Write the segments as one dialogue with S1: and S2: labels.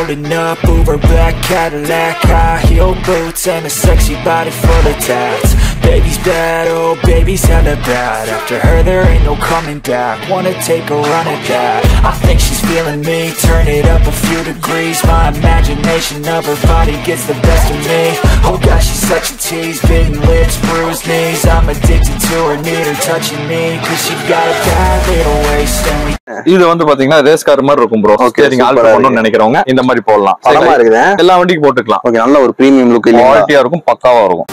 S1: Rolling up, Uber black Cadillac High heel boots and a sexy body full of tats Baby's bad, oh baby's hella bad After her there ain't no coming back Wanna take a run at that I think she's feeling me Turn it up a few degrees My imagination of her body gets the best of me Oh gosh, she's such a tease Bitten lips, bruised knees I'm addicted to her, need her touching me Cause she got a bad little waist and we
S2: இது வந்து பாத்தீங்கன்னா race car மாதிரி இருக்கும் bro
S3: Okay,
S2: நீங்க
S3: super
S2: alter
S3: ஆ
S2: பண்ணணும்னு நினைக்கிறவங்க இந்த மாதிரி போடலாம்
S3: தரமா இருக்குது
S2: எல்லா வண்டிக்கும் போட்டுக்கலாம்
S3: ஓகே நல்ல ஒரு பிரீமியம் லுக் இல்லைங்களா
S2: குவாலிட்டியா இருக்கும் பக்காவா இருக்கும்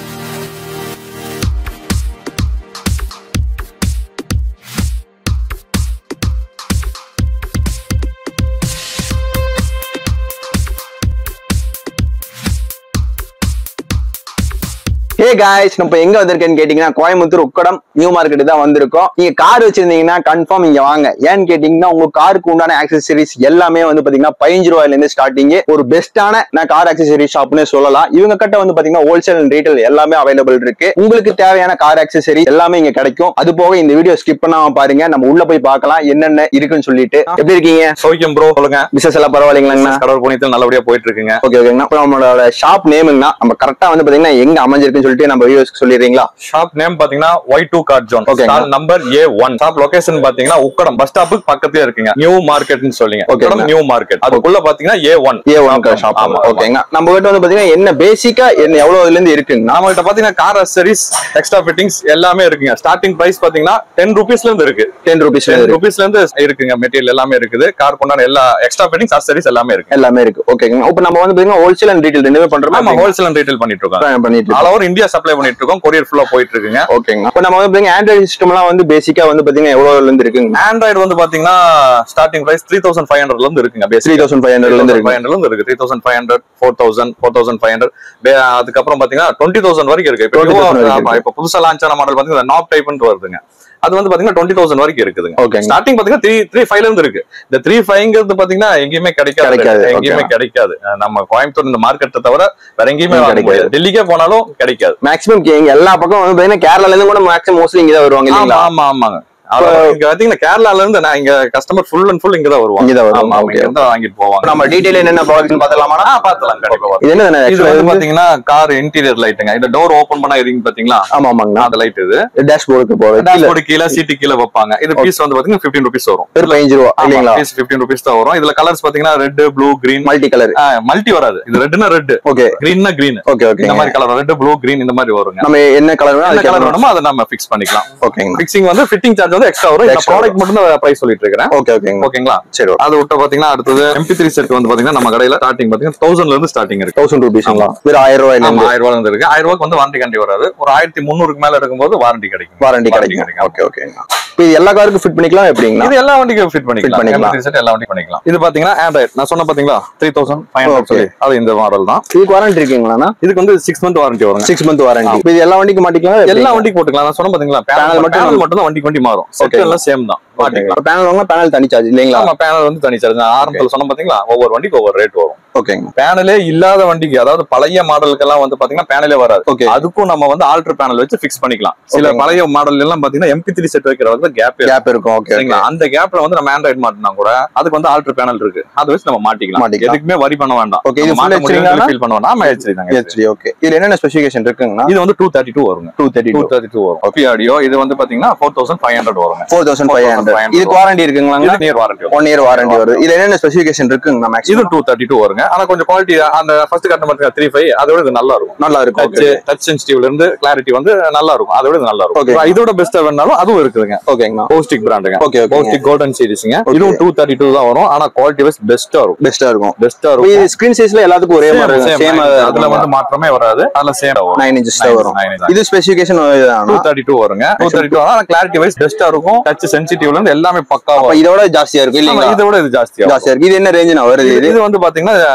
S3: ஹே காய்ஸ் நம்ம எங்க வந்திருக்கேன்னு கேட்டீங்கன்னா கோயம்புத்தூர் உக்கடம் நியூ மார்க்கெட் தான் வந்திருக்கோம் நீங்க கார் வச்சிருந்தீங்கன்னா கன்ஃபார்ம் இங்க வாங்க ஏன்னு கேட்டீங்கன்னா உங்க காருக்கு உண்டான ஆக்சசரிஸ் எல்லாமே வந்து பாத்தீங்கன்னா பதினஞ்சு ரூபாயில இருந்து ஸ்டார்டிங் ஒரு பெஸ்டான நான் கார் ஆக்சசரி ஷாப்னே சொல்லலாம் இவங்க கிட்ட வந்து பாத்தீங்கன்னா ஹோல்சேல் அண்ட் ரீட்டைல் எல்லாமே அவைலபிள் இருக்கு உங்களுக்கு தேவையான கார் ஆக்சசரி எல்லாமே இங்க கிடைக்கும் அது போக இந்த வீடியோ ஸ்கிப் பண்ணாம பாருங்க நம்ம உள்ள போய் பார்க்கலாம் என்னென்ன இருக்குன்னு சொல்லிட்டு எப்படி இருக்கீங்க
S2: சௌக்கியம் ப்ரோ சொல்லுங்க
S3: பிசினஸ் எல்லாம் பரவாயில்லைங்களாங்கண்ணா
S2: கடவுள் புண்ணியத்தில் நல்லபடியா போயிட்டு இருக்குங்க
S3: ஓகே ஓகேங்கண்ணா இப்போ நம்மளோட ஷாப் நேமுங்கண்ணா நம்ம கரெக்டா வந்து பாத்தீங்கன்னா எங்க அமைஞ்சிருக்குன்னு சொல்லிட்டு நம்ம வியூஸ்க்கு சொல்லிடுறீங்களா
S2: ஷாப் நேம் பாத்தீங்கன்னா Y two card zone
S3: Okay.
S2: Stall number A one shop location பாத்தீங்கன்னா உக்கடம் பஸ் ஸ்டாப்புக்கு பக்கத்துல இருக்குங்க நியூ மார்க்கெட்னு சொல்லிங்க
S3: Okay.
S2: உக்கடம் நியூ மார்க்கெட் அதுக்குள்ள பாத்தீங்கன்னா A one
S3: A one shop
S2: ஆமா
S3: ஓகேங்க நம்ம கிட்ட வந்து பாத்தீங்கன்னா என்ன பேசிக்கா என்ன எவ்வளவு இதுல இருந்து இருக்குங்கண்ணா
S2: நாம கிட்ட பாத்தீங்கன்னா கார் அசரிஸ் எக்ஸ்ட்ரா ஃபிட்டிங்ஸ் எல்லாமே இருக்குங்க ஸ்டார்டிங் பிரைஸ் பாத்தீங்கன்னா டென் ருபீஸ்ல இருந்து இருக்கு
S3: டென் ருபீஸ்
S2: டென் ருபீஸ்ல இருந்து இருக்குங்க மெட்டீரியல் எல்லாமே இருக்குது கார் கொண்டாட எல்லா எக்ஸ்ட்ரா ஃபிட்டிங்ஸ் அசரிஸ் எல்லாமே இருக்கு
S3: எல்லாமே இருக்கு ஓகேங்க இப்போ நம்ம வந்து பாத்தீங்கன்னா ஹோல்சேல் அண்ட் ரீட்டைல் ரெண்டுமே பண்றோமா
S2: ஆமா ஹோல்சேல் அண்ட் ரீட்டைல் பண்ணிட்டு இருக்கோம்
S3: பண்ணிட்டு இருக்கோம்
S2: ஆல் ஓவர் இந்தியா சப்ளை பண்ணிட்டு இருக்கோம் கொரியர் ஃபுல்லா போயிட்டு இருக்குங்க
S3: ஓகேங்க இப்போ நம்ம வந்து பாத்தீங்கன்னா ஆண்ட்ராய்டு சிஸ்டம் எல்லாம் வந்து பேசிக்கா வந்து பாத்தீங்கன்னா எவ்வளவுல இருந்து இருக்குங்க
S2: ஆண்ட்ராய்டு வந்து பாத்தீங்கன்னா starting price three thousand five ஹண்ட்ரட்ல இருந்து இருக்குங்க
S3: த்ரீ தௌசண்ட் ஃபைவ் ஹண்ட்ரட்ல இருந்து
S2: ஃபைவ்
S3: இருக்கு
S2: ஹண்ட்ரட்ல இருந்து இருக்கு three thousand five hundred four thousand four thousand five hundred அதுக்கப்புறம் பாத்தீங்கன்னா டுவெண்ட்டி தௌசண்ட் வரைக்கும் இருக்கு இப்போ
S3: 20,000
S2: new-
S3: வரைக்கும்
S2: ஆமா, இப்போ புதுசா லான்ச் ஆன மாடல் பாத்தீங்கன்னா நாப் டைப்னு வருதுங்க அது வந்து பாத்தீங்கன்னா டுவெண்ட்டி தௌசண்ட் வரைக்கும் இருக்குதுங்க
S3: ஓகேங்க
S2: ஸ்டார்டிங் பாத்தீங்கன்னா த்ரீ த்ரீ ஃபைவ்ல இருந்து இருக்கு இந்த த்ரீ ஃபைவ்ங்கிறது பாத்தீங்கன்னா எங்கேயுமே கிடைக்காது
S3: கிடைக்காது,
S2: எங்கேயுமே
S3: okay.
S2: கிடைக்காது அஹ் நம்ம கோயம்புத்தூர் இந்த மார்க்கெட்டை தவிர வேற எங்கேயுமே
S3: எங்கேயும்
S2: வாங்க
S3: கிடைக்காது.
S2: முடியாது டெல்லிக்கே போனாலும் கிடைக்காது
S3: மேக்ஸிமம் இங்க எல்லா பக்கம் வந்து பாத்தீங்கன்னா கேரளால இருந்து கூட மேக்ஸிமம் மோஸ்ட்லி இங்க தான் வருவாங்க
S2: ஆமா
S3: இல்லீங்களா
S2: ஆமா ஆமாங்க அதாவது இங்க பாத்தீங்கன்னா கேரளால இருந்து நான் இங்க கஸ்டமர் ஃபுல் அண்ட் ஃபுல் இங்க தான் வருவாங்க
S3: இங்க தான் வருவாங்க,
S2: ஆமா,
S3: okay.
S2: இங்க இருந்து வாங்கிட்டு போவாங்க
S3: நம்ம டீடைல் என்னென்ன ப்ராடக்ட்னு பாத்தலாமா
S2: ஆ பாத்தலாம் கண்டிப்பா
S3: இது என்ன
S2: இது வந்து
S3: ஆக்சுவலா
S2: பாத்தீங்கன்னா கார் இன்டீரியர் லைட்டுங்க இந்த டோர் ஓபன் பண்ணா எரியும் பாத்தீங்களா
S3: ஆமா ஆமாங்கண்ணா
S2: அந்த லைட் இது
S3: டேஷ்போர்டுக்கு போறது
S2: டேஷ்போர்டு கீழே சீட்டு கீழே வைப்பாங்க இது பீஸ் வந்து பாத்தீங்கன்னா 15 ருபீஸ் வரும்
S3: ஒரு பதினஞ்சு ரூபா இல்லீங்களா
S2: பீஸ் 15 ருபீஸ் தான் வரும் இதுல கலர்ஸ் பாத்தீங்கன்னா red blue green
S3: multi colour
S2: multi வராது இது ரெட்னா ரெட்
S3: ஓகே
S2: கிரீன்னா கிரீன்
S3: ஓகே ஓகே
S2: இந்த மாதிரி கலர் ரெட் ப்ளூ கிரீன் இந்த மாதிரி வருங்க
S3: நம்ம என்ன கலர்
S2: என்ன
S3: வேணும்
S2: கலர் வேணுமோ அதை நம்ம ஃபிக்ஸ் பண்ணிக்கலாம்
S3: ஓகேங்க
S2: ஃபிக்ஸிங் வந்து ஃபிட்டிங் சார்ஜ் வந்து எக்ஸ்ட்ரா வரும் இந்த
S3: Extra
S2: ப்ராடக்ட் மட்டும் தான் பிரைஸ் சொல்லிட்டு இருக்கிறேன்
S3: ஓகே ஓகேங்க
S2: ஓகேங்களா
S3: சரி
S2: அது விட்டு பாத்தீங்கன்னா அடுத்தது எம்பி த்ரீ செட் வந்து பாத்தீங்கன்னா நம்ம கடையில ஸ்டார்டிங் பாத்தீங்கன்னா தௌசண்ட்ல இருந்து ஸ்டார்டிங் இருக்கு
S3: தௌசண்ட் ருபீஸ்ங்களா வெறும் ஆயிரம் ரூபாயில
S2: ஆமா
S3: இருந்து
S2: ஆயிரம் ரூபாய் இருந்து இருக்கு ஆயிரம் ரூபாய்க்கு வந்து வாரண்டி கண்டி வராது ஒரு ஆயிரத்தி முந்நூறுக்கு மேல இருக்கும்போது வாரண்டி கிடைக்கும்
S3: வாரண்டி கிடைக்கும் ஓகே ஓகேங்க இப்போ இது எல்லா காருக்கும் ஃபிட் பண்ணிக்கலாம் எப்படிங்களா
S2: இது எல்லா வண்டிக்கும் ஃபிட் பண்ணிக்கலாம்
S3: பண்ணிக்கலாம்.
S2: MP3 set எல்லா வண்டிக்கும் பண்ணிக்கலாம் இது பாத்தீங்கன்னா ஆண்ட்ராய்ட் நான் சொன்ன பாத்தீங்களா த்ரீ தௌசண்ட் ஃபைவ்
S3: Okay.
S2: சொல்லி அது இந்த மாடல் தான்
S3: இதுக்கு வாரண்டி இருக்குங்களாண்ணா
S2: இதுக்கு வந்து சிக்ஸ் மந்த் வாரண்டி வரும்
S3: சிக்ஸ் மந்த் வாரண்டி இப்போ இது எல்லா வண்டிக்கும் மாட்டிக்கலாம்
S2: எல்லா வண்டிக்கும் போட்டுக்கலாம் நான் சொன்ன பாத்தீங்களா
S3: Panel
S2: பேனல்
S3: மட்டும்
S2: மட்டும் மட்டும் தான் வண்டிக்கு வண்டி மாறும் செட்
S3: Okay.
S2: எல்லாம் சேம் தான் மாட்டிக்கலாம்
S3: பேனல் வாங்க பேனல் தனி சார்ஜ் இல்லைங்களா
S2: ஆமா பேனல் வந்து தனி சார்ஜ் ஆரம்பத்துல சொன்ன பாத்தீங்களா ஒவ்வொரு வண்டிக்கு ஒவ்வொரு ரேட் வரும்
S3: ஓகேங்க
S2: பேனலே இல்லாத வண்டிக்கு அதாவது பழைய மாடலுக்கெல்லாம் வந்து பாத்தீங்கன்னா பேனலே வராது
S3: ஓகே
S2: அதுக்கும் நம்ம வந்து ஆல்டர் பேனல் வச்சு ஃபிக்ஸ் பண்ணிக்கலாம் சில
S3: Okay.
S2: பழைய மாடல் எல்லாம் பாத்தீங்கன்னா எம்பி த்ரீ செட் வைக்கிற வந்து கேப்
S3: கேப் இருக்கும் ஓகே
S2: சரிங்களா அந்த கேப்ல வந்து நம்ம ஆண்ட்ராய்ட் மாட்டினா கூட அதுக்கு வந்து ஆல்டர் பேனல் இருக்கு அதை வச்சு நம்ம மாட்டிக்கலாம்
S3: மாட்டிக்கலாம்.
S2: எதுக்குமே வரி பண்ண வேண்டாம்
S3: Okay, இது
S2: நம்ம மாட்ட
S3: full
S2: முடியும்னு
S3: HD
S2: ஃபீல் பண்ண வேண்டாம் ஆமா HD தாங்க
S3: ஹெச்டி ஓகே இதுல என்னென்ன ஸ்பெசிஃபிகேஷன் இருக்குங்கண்ணா
S2: இது வந்து டூ தேர்ட்டி டூ வருங்க
S3: two thirty
S2: two thirty two வரும் ஓகே ஆடியோ இது வந்து பாத்தீங்கன்னா ஃபோர் தௌசண்ட் ஃபைவ் ஹண்ட்ரட் வருங்க
S3: ஃபோர் தௌசண்ட் ஃபைவ் ஹண்ட்ரட்
S2: 4,500
S3: இதுக்கு வாரண்டி இருக்குங்களாங்க
S2: இது near warranty
S3: one year warranty வருது இதுல என்னென்ன ஸ்பெசிஃபிகேஷன் இருக்குங்கண்ணா
S2: இது
S3: மேக்ஸிமம்
S2: டூ தேர்ட்டி டூ வருங்க ஆனா கொஞ்சம் குவாலிட்டி அந்த ஃபர்ஸ்ட் கட்ட மட்டும் த்ரீ ஃபைவ் அதோட இது நல்லா இருக்கும்
S3: நல்லா இருக்கும்
S2: டச் டச் சென்சிட்டிவ்ல இருந்து கிளாரிட்டி வந்து நல்லா இருக்கும் அதோட இது நல்லா
S3: Okay.
S2: இருக்கும் இதோட பெஸ்டா வேணாலும் அதுவும் இருக்குதுங்க
S3: ஓகேங்கண்ணா
S2: போஸ்டிக் பிராண்டுங்க
S3: ஓகே ஓகே
S2: போஸ்டிக் கோல்டன் சீரிஸ்ங்க
S3: Okay.
S2: இதுவும் டூ தேர்ட்டி டூ தான் வரும் ஆனா குவாலிட்டி வைஸ் பெஸ்டா இருக்கும்
S3: பெஸ்டா இருக்கும்
S2: பெஸ்டா
S3: இப்போ
S2: இருக்கும்
S3: இது ஸ்கிரீன் சைஸ்ல எல்லாத்துக்கும் ஒரே மாதிரி இருக்கும் சேம்
S2: அதுல வந்து மாற்றமே வராது அதுல சேம் வரும்
S3: நைன் இன்ச்சஸ் தான் வரும் இது ஸ்பெசிஃபிகேஷன்
S2: டூ தேர்ட்டி டூ வருங்க டூ தேர்ட்டி டூ ஆனா கிளாரிட்டி வைஸ் பெஸ்டா இருக்கும் டச் சென்சிட்டிவ்ல இருந்து எல்லாமே பக்காவா
S3: இதோட ஜாஸ்தியா இருக்கும்
S2: ஆமா,
S3: இல்லைங்களா
S2: இதை விட இது ஜாஸ்தியா
S3: ஜாஸ்தியா இருக்கு இது என்ன ரேஞ்ச் வருது இது
S2: இது வந்து பாத்தீங்கன்னா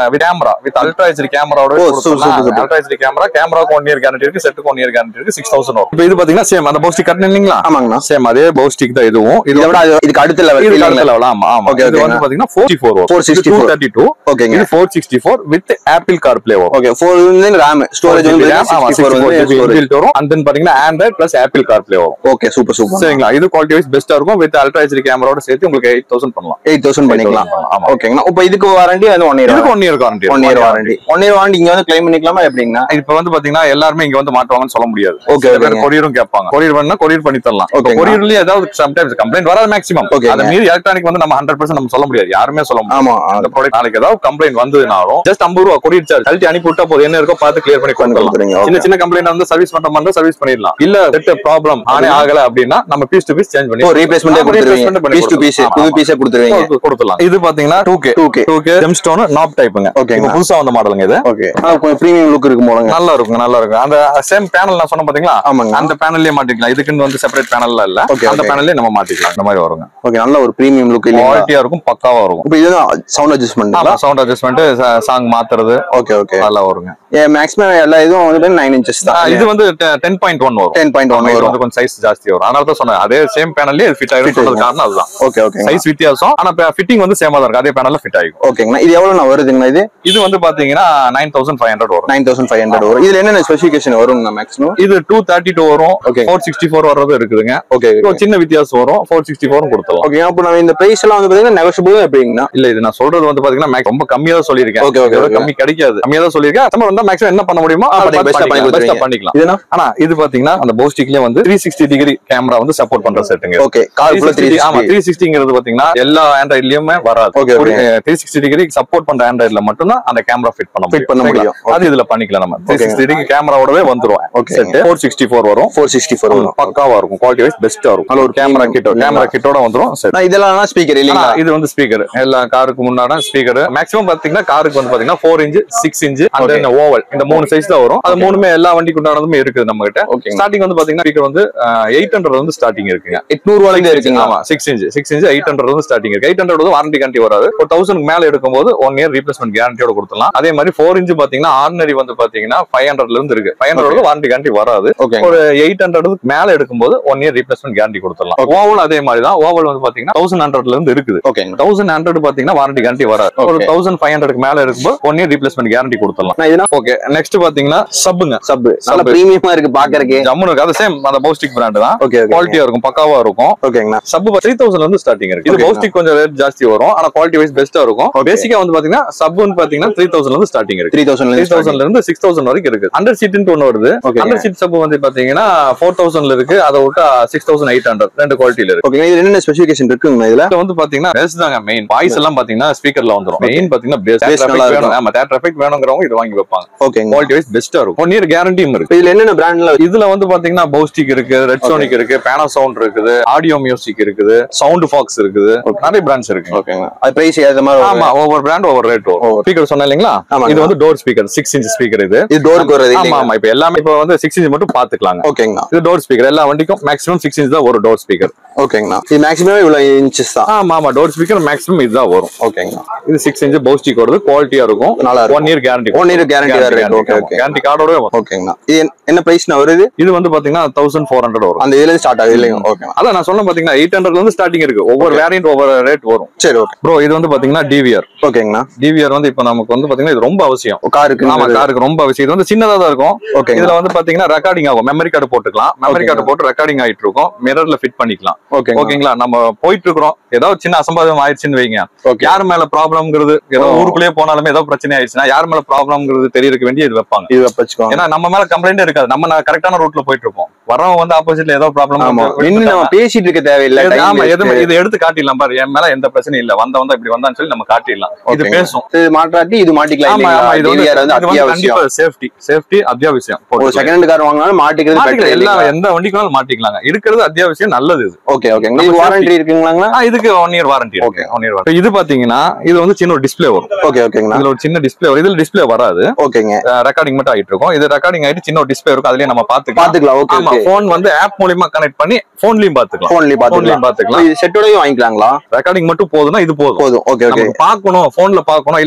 S2: கேமரா வித் அல்ட்ரா ஹெச்டி கேமராவோட
S3: ஓ, super, super, super.
S2: Ultra HD camera கேமராக்கு ஒன் இயர் கேரண்டி இருக்கு செட்டுக்கு ஒன் இயர் கேரண்டி இருக்கு சிக்ஸ் தௌசண்ட் வரும் இப்போ இது பாத்தீங்கன்னா சேம் அந்த பௌஸ்டிக் கட்டணும் இல்லைங்களா
S3: ஆமாங்கண்ணா
S2: சேம் அதே பௌஸ்டிக் தான் இதுவும் இது
S3: இதை விட அது- இதுக்கு அடுத்த லெவல்
S2: இது
S3: இல்லைங்களா
S2: level, ஆமா ஆமா
S3: Okay,
S2: இது
S3: okay.
S2: வந்து பாத்தீங்கன்னா 44 வரும்
S3: 464.
S2: 232
S3: ஓகேங்க
S2: இது 464 வித் ஆப்பிள் CarPlay வரும்
S3: ஓகே ஃபோர் வந்து ரேம் ஸ்டோரேஜ் வந்து
S2: ஆமா,
S3: 64 வந்து
S2: 64
S3: storage.
S2: inbuilt வரும் and then பாத்தீங்கன்னா ஆண்ட்ராய்ட் பிளஸ் ஆப்பிள் CarPlay வரும்
S3: ஓகே சூப்பர் சூப்பர்
S2: சரிங்களா இது குவாலிட்டி வைஸ் பெஸ்டா இருக்கும் வித் அல்ட்ரா ஹெச்டி கேமராவோட சேர்த்து உங்களுக்கு எயிட் தௌசண்ட் பண்ணலாம்
S3: எயிட் தௌசண்ட் பண்ணிக்கலாம்
S2: ஆமா.
S3: ஓகேங்கண்ணா இப்போ இதுக்கு வாரண்டி அது ஒன் இயர்
S2: இதுக்கு one year warranty
S3: one year warranty one year warranty இங்க வந்து கிளைம் பண்ணிக்கலாமா எப்படிங்கண்ணா
S2: இப்ப வந்து பாத்தீங்கன்னா எல்லாருமே இங்க வந்து மாட்டுவாங்கன்னு சொல்ல முடியாது
S3: Okay,
S2: சில பேர்
S3: okay.
S2: கொரியரும் கேட்பாங்க கொரியர் வேணா கொரியர் பண்ணி தரலாம்
S3: Okay,
S2: கொரியர்லயே ஏதாவது சம்டைம்ஸ் கம்ப்ளைண்ட் வராது மேக்ஸிமம்
S3: Okay,
S2: அதை மீறி எலக்ட்ரானிக் வந்து நம்ம ஹண்ட்ரட் பர்சன்ட் நம்ம சொல்ல முடியாது யாருமே சொல்ல முடியாது
S3: ஆமா
S2: அந்த ப்ராடக்ட் நாளைக்கு ஏதாவது கம்ப்ளைண்ட் வந்ததுனாலும் ஜஸ்ட் ஐம்பது ரூபா கொரியர் சார்ஜ் கழட்டி அனுப்பி விட்டா போதும் என்ன இருக்கோ பார்த்து கிளியர் பண்ணி
S3: பண்ணி கொடுத்துருங்க,
S2: கொடுத்துடலாம்
S3: okay.
S2: சின்ன சின்ன கம்ப்ளைண்ட் வந்து சர்வீஸ் பண்ற மாதிரி சர்வீஸ் பண்ணிடலாம் இல்ல செட் ப்ராப்ளம் ஆனே ஆகல அப்படின்னா நம்ம பீஸ் டு பீஸ் சேஞ்ச் பண்ணி
S3: ஓ ரீப்ளேஸ்மெண்டே
S2: ஆமா,
S3: கொடுத்துருவீங்க
S2: replacement பண்ணி
S3: பீஸ் டு பீஸ்
S2: கொடுத்துடலாம்.
S3: புது
S2: ஆமா,
S3: பீஸே கொடுத்துருவீங்க
S2: ஆமா. கொடுத்துடலாம் இது பாத்தீங்கன்னா two K
S3: 2K.
S2: Two K gemstone knob டைப்புங்க
S3: Okay,
S2: இப்போ
S3: ங்க.
S2: புதுசா வந்த மாடலுங்க இது
S3: ஓகே கொஞ்சம் ப்ரீமியம் லுக் இருக்கும் போலங்க
S2: நல்லா இருக்கும் நல்லா இருக்கும் அந்த சேம் பேனல் நான் சொன்ன பாத்தீங்களா
S3: ஆமாங்க.
S2: அந்த பேனல்லயே மாட்டிக்கலாம் இதுக்குன்னு வந்து செப்பரேட் பேனல்ல இல்ல
S3: Okay,
S2: அந்த
S3: okay.
S2: பேனல்லே நம்ம மாட்டிக்கலாம் இந்த மாதிரி வருங்க
S3: ஓகே நல்ல ஒரு ப்ரீமியம் லுக் இல்லைங்களா
S2: குவாலிட்டியா இருக்கும் பக்காவா இருக்கும்
S3: இப்போ இது சவுண்ட் அட்ஜஸ்ட்மெண்ட்
S2: ஆமா சவுண்ட் அட்ஜஸ்ட்மெண்ட் சாங் மாத்துறது
S3: ஓகே ஓகே
S2: நல்லா வருங்க
S3: மேக்ஸிமம் எல்லா இதுவும் வந்து நைன் இன்ச்சஸ்
S2: ஆ,
S3: தான்
S2: இது வந்து டென் பாயிண்ட் ஒன் வரும்
S3: டென் பாயிண்ட் ஒன்
S2: ஆமா, இது
S3: வரும்
S2: வந்து கொஞ்சம் சைஸ் ஜாஸ்தி வரும் அதனால தான் சொன்னேன் அதே சேம் பேனல்லே ஃபிட் ஆயிரும் சொல்றது காரணம் அதுதான்
S3: ஓகே ஓகே
S2: சைஸ் வித்தியாசம் ஆனா ஃபிட்டிங் வந்து சேமா தான் இருக்கும் அதே பேனல்ல ஃபிட் ஆகும்
S3: ஓகேங்கண்ணா இது எவ்வளோ வருதுங்கண்ணா இது
S2: இது வந்து பாத்தீங்கன்னா நைன் தௌசண்ட் ஃபைவ் ஹண்ட்ரட் வரும்
S3: நைன் தௌசண்ட் ஃபைவ் ஹண்ட்ரட் வரும் இதுல என்னென்ன ஸ்பெசிஃபிகேஷன் வருங்கண்ணா மேக்ஸிமம்
S2: இது டூ தேர்ட்டி டூ வரும்
S3: Okay.
S2: ஃபோர் சிக்ஸ்டி ஃபோர் வர்றது இருக்குதுங்க
S3: ஓகே
S2: ஒரு சின்ன வித்தியாசம் வரும் ஃபோர் சிக்ஸ்டி ஃபோரும் கொடுத்துடலாம்
S3: ஓகே அப்போ நம்ம இந்த பிரைஸ் எல்லாம் வந்து பாத்தீங்கன்னா நெகோஷியபிள் எப்படிங்கண்ணா
S2: இல்ல இது நான் சொல்றது வந்து பாத்தீங்கன்னா max ரொம்ப கம்மியா தான் சொல்லியிருக்கேன்
S3: Okay, okay,
S2: இதோட
S3: okay.
S2: கம்மி கிடைக்காது கம்மியா தான் சொல்லியிருக்கேன் நம்ம வந்து மேக்ஸிமம் என்ன பண்ண முடியுமோ
S3: ஆ,
S2: அதை
S3: பண்ணி-
S2: பார்த்து
S3: best ஆ பண்ணி
S2: பண்ணிக்கலாம். best ஆ
S3: கொடுத்துருவீங்க.
S2: பண்ணிக்கலாம்
S3: இதுனா
S2: ஆனா இது பாத்தீங்கன்னா அந்த போஸ்டிக்லயே வந்து த்ரீ சிக்ஸ்டி டிகிரி கேமரா வந்து சப்போர்ட் பண்ற செட்டுங்க
S3: ஓகே கார் ஃபுல்லா த்ரீ
S2: ஆமா த்ரீ சிக்ஸ்டிங்கிறது பாத்தீங்கன்னா எல்லா ஆண்ட்ராய்ட்லயுமே வராது
S3: Okay, okay.
S2: Three sixty degree support பண்ற ஆண்ட்ராய்ட்ல மட்டும் தான் அந்த கேமரா ஃபிட் பண்ண
S3: Fit பண்ண
S2: சரிங்களா?
S3: முடியும்.
S2: அது இதுல பண்ணிக்கலாம் நம்ம த்ரீ
S3: Okay.
S2: சிக்ஸ்டி டிகிரி கேமராவோடவே வந்துரும்
S3: Okay.
S2: Set four sixty four வரும்
S3: ஃபோர் சிக்ஸ்டி ஃபோர் வரும்
S2: பக்காவா இருக்கும் குவாலிட்டி வைஸ் பெஸ்டா இருக்கும்
S3: நல்ல ஒரு
S2: கேமரா
S3: premium
S2: கிட்ட
S3: இல்லைங்களா?
S2: கேமரா கிட்டோட வந்துரும் செட்
S3: நான் இதெல்லாம் ஸ்பீக்கர்
S2: ஆனா,
S3: இல்லைங்களா
S2: இது வந்து ஸ்பீக்கர் எல்லா காருக்கு முன்னாடி ஸ்பீக்கர் மேக்ஸிமம் பாத்தீங்கன்னா காருக்கு வந்து பாத்தீங்கன்னா ஃபோர் இன்ச் சிக்ஸ் இன்ச் அந்த
S3: Okay.
S2: ஓவல் இந்த மூணு சைஸ் தான் வரும் அது மூணுமே எல்லா வண்டிக்கு உண்டானதுமே இருக்குது நம்ம கிட்ட
S3: ஓகே
S2: ஸ்டார்டிங் வந்து பாத்தீங்கன்னா ஸ்பீக்கர் வந்து எயிட் ஹண்ட்ரட் வந்து ஸ்டார்டிங் இருக்குங்க
S3: எட்நூறு ரூபாய்க்கு இருக்குங்களா
S2: ஆமா six inch six inch eight hundred வந்து ஸ்டார்டிங் இருக்கு எயிட் ஹண்ட்ரட் வந்து வாரண்டி கேரண்டி வராது ஒரு தௌசண்ட் மேல எடுக்கும்போது ஒன் இயர் ரீப்ளேஸ்மெண்ட் கேரண்டியோட கொடுத்துலாம் அதே மாதிரி ஃபோர் இன்ச் பாத்தீங்கன்னா ஆர்டினரி வந்து பாத்தீங்கன்னா ஃபைவ் ஹண்ட்ரட்ல இருந்து இருக்கு ஃபைவ் ஹண்ட்ரட் வாரண்டி கேரண்டி வராது
S3: ஓகே
S2: ஒரு எயிட் ஹண்ட்ரட் மேல எடுக்கும்போது ஒன் இயர் ரீப்ளேஸ்மெண்ட் கேரண்டி கொடுத்துடலாம் ஓவல் அதே மாதிரி தான் ஓவல் வந்து பாத்தீங்கன்னா தௌசண்ட் ஹண்ட்ரட்ல இருந்து இருக்குது
S3: ஓகேங்க
S2: தௌசண்ட் ஹண்ட்ரட் பாத்தீங்கன்னா வாரண்டி கேரண்டி வராது ஒரு
S3: Okay.
S2: தௌசண்ட் ஃபைவ் ஹண்ட்ரட்க்கு மேல இருக்கும்போது ஒன் இயர் ரீப்ளேஸ்மெண்ட் கேரண்டி கொடுத்துடலாம்
S3: நான் இதுனா
S2: ஓகே நெக்ஸ்ட் பாத்தீங்கன்னா சப்புங்க
S3: சப் நல்ல
S2: Sub.
S3: பிரீமியமா இருக்கு பாக்குறதுக்கு
S2: ஜம்முனு அது சேம் அந்த பௌஸ்டிக் பிராண்ட் தான்
S3: ஓகே ஓகே
S2: குவாலிட்டியா இருக்கும் பக்காவா இருக்கும்
S3: ஓகேங்கண்ணா
S2: சப் த்ரீ தௌசண்ட் வந்து ஸ்டார்டிங் இருக்கு இது
S3: Okay.
S2: பௌஸ்டிக் கொஞ்சம் ரேட் ஜாஸ்தி வரும் ஆனா குவாலிட்டி வைஸ் பெஸ்டா இருக்கும்
S3: Okay.
S2: பேசிக்கா வந்து பாத்தீங்கன்னா சப்னு பாத்தீங்கன்னா த்ரீ தௌசண்ட் வந்து ஸ்டார்டிங் இருக்கு
S3: த்ரீ தௌசண்ட்
S2: த்ரீ தௌசண்ட்ல இருந்து சிக்ஸ் தௌசண்ட் வரைக்கும் இருக்கு அண்டர் சீட்னு ஒண்ணு வருது
S3: ஓகே
S2: அண்டர் சீட் சப் வந்து பாத்தீங்கன்னா ஃபோர் தௌசண்ட்ல இருக்கு அதை விட்டா சிக்ஸ் தௌசண்ட் எயிட் ஹண்ட்ரட் ரெண்டு குவாலிட்டியில இருக்கு
S3: ஓகே இது என்னென்ன ஸ்பெசிஃபிகேஷன் இருக்குங்கண்ணா இதுல
S2: இதுல வந்து பாத்தீங்கன்னா பேஸ் தாங்க மெயின் வாய்ஸ் எல்லாம் பாத்தீங்கன்னா ஸ்பீக்கர்ல வந்துரும் மெயின் பாத்தீங்கன்னா பேஸ்
S3: Bass நல்லா
S2: வேணும்
S3: இருக்கும்.
S2: ஆமா தேட்டர் எஃபெக்ட் வேணுங்கிறவங்க இது வாங்கி வைப்பாங்க
S3: ஓகேங்க
S2: குவாலிட்டி வைஸ் பெஸ்டா இருக்கும் ஒன் இயர் கேரண்டியும் இருக்கு
S3: இதுல என்னென்ன பிராண்ட்ல
S2: இதுல வந்து பாத்தீங்கன்னா பௌஸ்டிக் இருக்கு ரெட் சோனிக் இருக்கு பேனா சவுண்ட் இருக்குது ஆடியோ மியூசிக் இருக்குது சவுண்ட் ஃபாக்ஸ் இருக்குது நிறைய பிராண்ட்ஸ் இருக்கு
S3: ஓகேங்க அது பிரைஸ் ஏத்த மாதிரி
S2: ஆமா ஒவ்வொரு பிராண்ட் ஒவ்வொரு ரேட் வரும் ஸ்பீக்கர் சொன்ன இல்லைங்களா
S3: ஆமாங்க.
S2: இது வந்து door speaker six inch speaker இது
S3: இது டோருக்கு வர்றது
S2: ஆமா
S3: இல்லைங்களா
S2: ஆமா இப்ப எல்லாமே இப்ப வந்து சிக்ஸ் இன்ச் மட்டும் பாத்துக்கலாங்க
S3: ஓகேங்கண்ணா
S2: இது டோர் ஸ்பீக்கர் எல்லா வண்டிக்கும் மேக்ஸிமம் சிக்ஸ் இன்ச் தான் ஒரு டோர் ஸ்பீக்கர்
S3: ஓகேங்கண்ணா இது மேக்ஸிமம் இவ்வளவு இன்ச்சஸ் தான்
S2: ஆமா ஆமா டோர் ஸ்பீக்கர் மேக்ஸிமம் இதுதான் வரும்
S3: ஓகேங்கண்ணா
S2: இது சிக்ஸ் இன்ச் பௌஸ்டிக் வருது குவாலிட்டியா இருக்கும்
S3: நல்லா இருக்கும்.
S2: One year guarantee
S3: One year guarantee வேற இருக்கு. Okay, okay.
S2: கேரண்டி கார்டோட வரும்
S3: ஓகேங்கண்ணா இது என்ன- என்ன பிரைஸ்னா வருது
S2: இது வந்து பாத்தீங்கன்னா தௌசண்ட் ஃபோர் ஹண்ட்ரட் வரும்
S3: அந்த இதுல இருந்து ஸ்டார்ட் ஆகுது இல்லைங்க ஓகேண்ணா
S2: அதான் நான் சொன்ன பாத்தீங்கன்னா எயிட் ஹண்ட்ரட்ல இருந்து ஸ்டார்டிங் இருக்கு ஒவ்வொரு வேரியன்ட் ஒவ்வொரு ரேட் வரும்
S3: சரி ஓகே
S2: ப்ரோ இது வந்து பாத்தீங்கன்னா டிவிஆர்
S3: ஓகேங்கண்ணா
S2: டிவிஆர் வந்து இப்ப நமக்கு வந்து பாத்தீங்கன்னா இது ரொம்ப அவசியம்
S3: காருக்கு
S2: ஆமா காருக்கு ரொம்ப அவசியம் இது வந்து சின்னதா தான் இருக்கும்
S3: ஓகேங்க
S2: இதுல வந்து பாத்தீங்கன்னா ரெக்கார்டிங் ஆகும் மெமரி கார்டு போட்டுக்கலாம் மெமரி
S3: Okay.
S2: கார்டு போட்டு ரெக்கார்டிங் ஆயிட்டு இருக்கும் மிரர்ல ஃபிட் பண்ணிக்கலாம்
S3: ஓகேங்க
S2: ஓகேங்களா நம்ம போயிட்டு இருக்கிறோம் ஏதாவது சின்ன அசம்பாவிதம் ஆயிடுச்சுன்னு வைங்க
S3: ஓகே
S2: யார் மேல ப்ராப்ளம்ங்கிறது ஏதோ
S3: ஓ.
S2: ஊருக்குள்ளேயே போனாலுமே ஏதோ பிரச்சனை ஆயிடுச்சுன்னா யார் மேல ப்ராப்ளம்ங்கிறது தெரியறதுக்கு வேண்டிய இது வைப்பாங்க
S3: இது வச்சுக்கோங்க
S2: ஏன்னா நம்ம மேல கம்ப்ளைண்டே இருக்காது நம்ம கரெக்டான ரூட்ல போயிட்டு இருப்போம் வரவங்க வந்து ஆப்போசிட்ல ஏதோ ப்ராப்ளம்
S3: ஆமா நின்னு நம்ம பேசிட்டு இருக்க தேவையில்லை time
S2: ஆமா
S3: waste.
S2: எதுவுமே இதை எடுத்து காட்டிடலாம் பாரு என் மேல எந்த பிரச்சனையும் இல்ல வந்த வந்தா இப்படி வந்தான்னு சொல்லி நம்ம காட்டிடலாம் இது
S3: ஓகேங்க.
S2: பேசும்
S3: இது மாற்றாட்டி இது மாட்டிக்கலாம்
S2: ஆமா ஆமா இது வந்து
S3: DVR வந்து
S2: இது வந்து
S3: அத்தியாவசியம்
S2: கண்டிப்பா சேஃப்டி சேஃப்டி அத்தியாவசியம்
S3: ஒரு
S2: போட்டுக்கலாம்.
S3: செகண்ட் ஹேண்ட் கார் வாங்கினாலும் மாட்டிக்கிறது
S2: மாட்டிக்கலாம் எல்லா
S3: பெட்டர்
S2: எந்த வண்டிக்குனாலும் மாட்டிக்கலாங்க இருக்கிறது அத்தியாவசியம் நல்லது இது
S3: ஓகே ஓகே
S2: நம்ம
S3: இது
S2: safety.
S3: வாரண்டி இருக்குங்களாங்களா
S2: ஆ, இதுக்கு one year warranty okay one year warranty இது பாத்தீங்கன்னா இது வந்து சின்ன ஒரு டிஸ்ப்ளே வரும்
S3: ஓகே ஓகேங்கண்ணா
S2: இதுல ஒரு சின்ன டிஸ்ப்ளே வரும் இதுல டிஸ்ப்ளே வராது
S3: ஓகேங்க
S2: ரெக்கார்டிங் மட்டும் ஆயிட்டு இருக்கும் இது ரெக்கார்டிங் ஆயிட்டு சின்ன ஒரு டிஸ்ப்ளே இருக்கும் அதுலயே நம்ம பாத்துக்கலாம்
S3: பாத்துக்கலாம் ஓகே
S2: ஆமா
S3: ஓகே
S2: போன் வந்து ஆப் மூலியமா கனெக்ட் பண்ணி போன்லயும் பாத்துக்கலாம்
S3: போன்லயே பாத்துக்கலாம்
S2: போன்லயும் பாத்துக்கலாம்
S3: இது செட்டோடயும் வாங்கிக்கலாங்களா
S2: ரெக்கார்டிங் மட்டும் போதும்னா இது போதும்
S3: போதும் ஓகே ஓகே
S2: நமக்கு பார்க்கணும் போன்ல பார்க்கணும் இல்ல